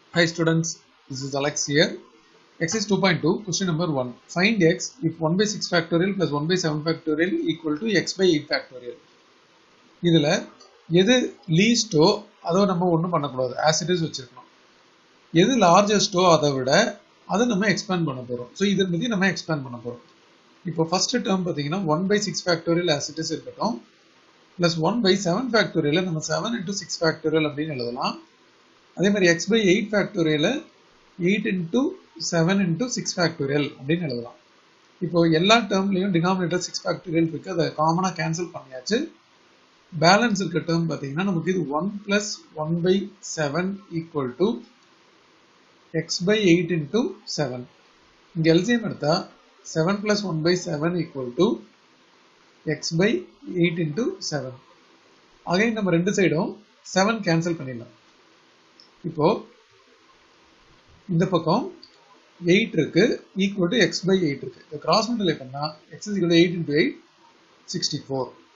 Hi students, this is Alex here. Exercise 2.2, question number 1. Find x if 1 by 6 factorial plus 1 by 7 factorial equal to x by 8 factorial. இதில் எது லீஸ்டோ அதை நம்ம ஒன்றும் பண்ணக்கூடாது as it is வச்சிருக்கணும் எது லார்ஜஸ்டோ அதை விட அதை நம்ம எக்ஸ்பேண்ட் பண்ண போகிறோம் ஸோ இதை பற்றி நம்ம எக்ஸ்பேண்ட் பண்ண போகிறோம் இப்போ ஃபர்ஸ்ட் டேர்ம் பார்த்தீங்கன்னா one by six factorial as it is இருக்கட்டும் plus one by seven factorial நம்ம செவன் இன்டூ சிக்ஸ் ஃபேக்டோரியல் அப்படின்னு எழுதலாம் அதே மாதிரி x by eight factorial eight into seven into six factorial அப்படின்னு எழுதலாம் இப்போ எல்லா டேர்ம்லையும் டினாமினேட்டர் சிக்ஸ் ஃபேக்டோரியல் இருக்கு அதை காமனாக கேன்சல் பண்ணியாச்சு பேலன்ஸ் இருக்க டேர்ம் பார்த்தீங்கன்னா நமக்கு இது one plus one by seven equal to x by eight into seven இங்கே எல்சிஎம் எடுத்தா seven plus one by seven equal to x by eight into seven again நம்ம ரெண்டு சைடும் செவன் கேன்சல் பண்ணிடலாம் இப்போ இந்த பக்கம் எயிட் இருக்கு equal to x by eight இருக்கு இந்த கிராஸ் மல்டிப்ளை பண்ணா x is eight into eight sixty four